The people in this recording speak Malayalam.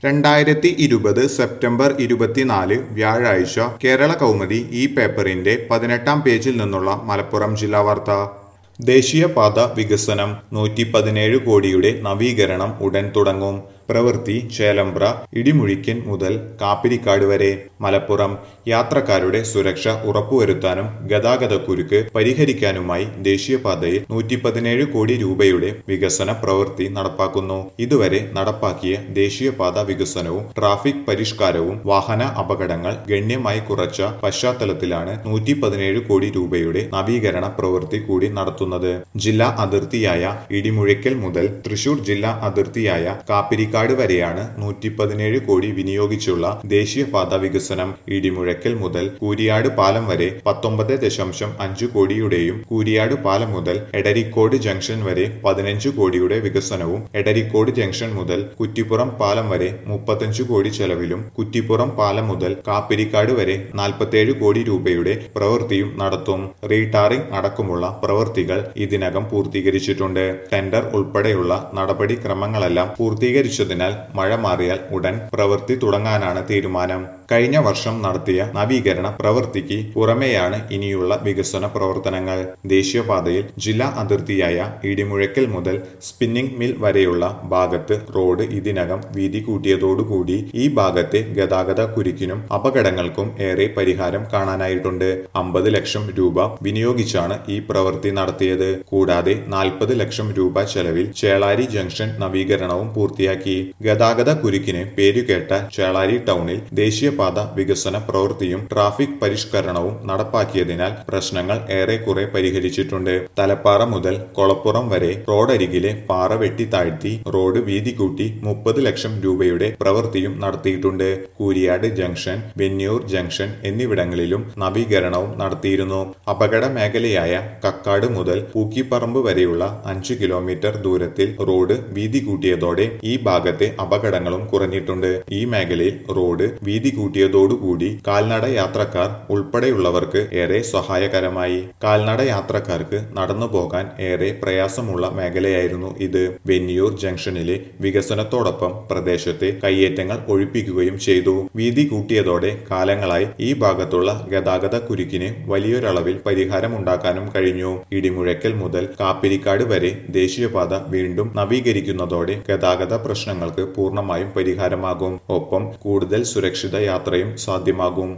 രണ്ടായിരത്തി ഇരുപത് സെപ്റ്റംബർ ഇരുപത്തിനാല് വ്യാഴാഴ്ച കേരള കൗമുദി ഈ പേപ്പറിന്റെ പതിനെട്ടാം പേജിൽ നിന്നുള്ള മലപ്പുറം ജില്ലാ വാർത്ത ദേശീയപാത വികസനം നൂറ്റി പതിനേഴ് കോടിയുടെ നവീകരണം ഉടൻ തുടങ്ങും പ്രവൃത്തി ചേലമ്പ്ര ഇടിമുഴിക്കൻ മുതൽ കാപ്പിരിക്കാട് വരെ മലപ്പുറം യാത്രക്കാരുടെ സുരക്ഷ ഉറപ്പുവരുത്താനും ഗതാഗതക്കുരുക്ക് പരിഹരിക്കാനുമായി ദേശീയപാതയിൽ നൂറ്റി പതിനേഴ് കോടി രൂപയുടെ വികസന പ്രവൃത്തി നടപ്പാക്കുന്നു ഇതുവരെ നടപ്പാക്കിയ ദേശീയപാത വികസനവും ട്രാഫിക് പരിഷ്കാരവും വാഹന അപകടങ്ങൾ ഗണ്യമായി കുറച്ച പശ്ചാത്തലത്തിലാണ് നൂറ്റി പതിനേഴ് കോടി രൂപയുടെ നവീകരണ പ്രവൃത്തി കൂടി നടത്തുന്നത് ജില്ലാ അതിർത്തിയായ ഇടിമുഴയ്ക്കൽ മുതൽ തൃശൂർ ജില്ലാ അതിർത്തിയായ കാപ്പിരിക്കാട് വരെയാണ് നൂറ്റി പതിനേഴ് കോടി വിനിയോഗിച്ചുള്ള ദേശീയപാത വികസനം ഇടിമുഴയ്ക്കൽ മുതൽ കൂരിയാട് പാലം വരെ പത്തൊമ്പത് ദശാംശം അഞ്ച് കോടിയുടെയും കൂരിയാട് പാലം മുതൽ എടരിക്കോട് ജംഗ്ഷൻ വരെ പതിനഞ്ച് കോടിയുടെ വികസനവും എടരിക്കോട് ജംഗ്ഷൻ മുതൽ കുറ്റിപ്പുറം പാലം വരെ മുപ്പത്തഞ്ച് കോടി ചെലവിലും കുറ്റിപ്പുറം പാലം മുതൽ കാപ്പിരിക്കാട് വരെ നാൽപ്പത്തേഴ് കോടി രൂപയുടെ പ്രവൃത്തിയും നടത്തും റീടാറിംഗ് അടക്കമുള്ള പ്രവൃത്തികൾ ഇതിനകം പൂർത്തീകരിച്ചിട്ടുണ്ട് ടെൻഡർ ഉൾപ്പെടെയുള്ള നടപടിക്രമങ്ങളെല്ലാം പൂർത്തീകരിച്ചതിനാൽ മഴ മാറിയാൽ ഉടൻ പ്രവൃത്തി തുടങ്ങാനാണ് തീരുമാനം കഴിഞ്ഞ വർഷം നടത്തിയ നവീകരണ പ്രവൃത്തിക്ക് പുറമെയാണ് ഇനിയുള്ള വികസന പ്രവർത്തനങ്ങൾ ദേശീയപാതയിൽ ജില്ലാ അതിർത്തിയായ ഇടിമുഴക്കൽ മുതൽ സ്പിന്നിംഗ് മിൽ വരെയുള്ള ഭാഗത്ത് റോഡ് ഇതിനകം വീതി കൂട്ടിയതോടുകൂടി ഈ ഭാഗത്തെ ഗതാഗത കുരുക്കിനും അപകടങ്ങൾക്കും ഏറെ പരിഹാരം കാണാനായിട്ടുണ്ട് അമ്പത് ലക്ഷം രൂപ വിനിയോഗിച്ചാണ് ഈ പ്രവൃത്തി നടത്തിയത് കൂടാതെ നാൽപ്പത് ലക്ഷം രൂപ ചെലവിൽ ചേളാരി ജംഗ്ഷൻ നവീകരണവും പൂർത്തിയാക്കി ഗതാഗത കുരുക്കിന് പേരുകേട്ട ചേളാരി ടൗണിൽ ദേശീയപാത വികസന പ്രവൃത്തിയും ട്രാഫിക് പരിഷ്കരണവും നടപ്പാക്കിയതിനാൽ പ്രശ്നങ്ങൾ ഏറെക്കുറെ പരിഹരിച്ചിട്ടുണ്ട് തലപ്പാറ മുതൽ കൊളപ്പുറം വരെ റോഡരികിലെ പാറ വെട്ടി താഴ്ത്തി റോഡ് വീതി കൂട്ടി മുപ്പത് ലക്ഷം രൂപയുടെ പ്രവൃത്തിയും നടത്തിയിട്ടുണ്ട് കൂരിയാട് ജംഗ്ഷൻ വെന്നിയൂർ ജംഗ്ഷൻ എന്നിവിടങ്ങളിലും നവീകരണവും നടത്തിയിരുന്നു അപകട മേഖലയായ കക്കാട് മുതൽ പൂക്കിപ്പറമ്പ് വരെയുള്ള അഞ്ച് കിലോമീറ്റർ ദൂരത്തിൽ റോഡ് വീതി കൂട്ടിയതോടെ ഈ ഭാഗത്തെ അപകടങ്ങളും കുറഞ്ഞിട്ടുണ്ട് ഈ മേഖലയിൽ റോഡ് വീതി കൂട്ടിയതോടുകൂടി കാൽനട യാത്രക്കാർ ഉൾപ്പെടെയുള്ളവർക്ക് ഏറെ സഹായകരമായി കാൽനട യാത്രക്കാർക്ക് നടന്നു പോകാൻ ഏറെ പ്രയാസമുള്ള മേഖലയായിരുന്നു ഇത് വെന്നിയൂർ ജംഗ്ഷനിലെ വികസനത്തോടൊപ്പം പ്രദേശത്തെ കയ്യേറ്റങ്ങൾ ഒഴിപ്പിക്കുകയും ചെയ്തു വീതി കൂട്ടിയതോടെ കാലങ്ങളായി ഈ ഭാഗത്തുള്ള ഗതാഗത കുരുക്കിന് വലിയൊരളവിൽ പരിഹാരമുണ്ടാക്കാനും കഴിഞ്ഞു ഇടിമുഴക്കൽ മുതൽ കാപ്പിരിക്കാട് വരെ ദേശീയപാത വീണ്ടും നവീകരിക്കുന്നതോടെ ഗതാഗത പ്രശ്നങ്ങൾക്ക് പൂർണ്ണമായും പരിഹാരമാകും ഒപ്പം കൂടുതൽ സുരക്ഷിത യാത്രയും സാധ്യമാകും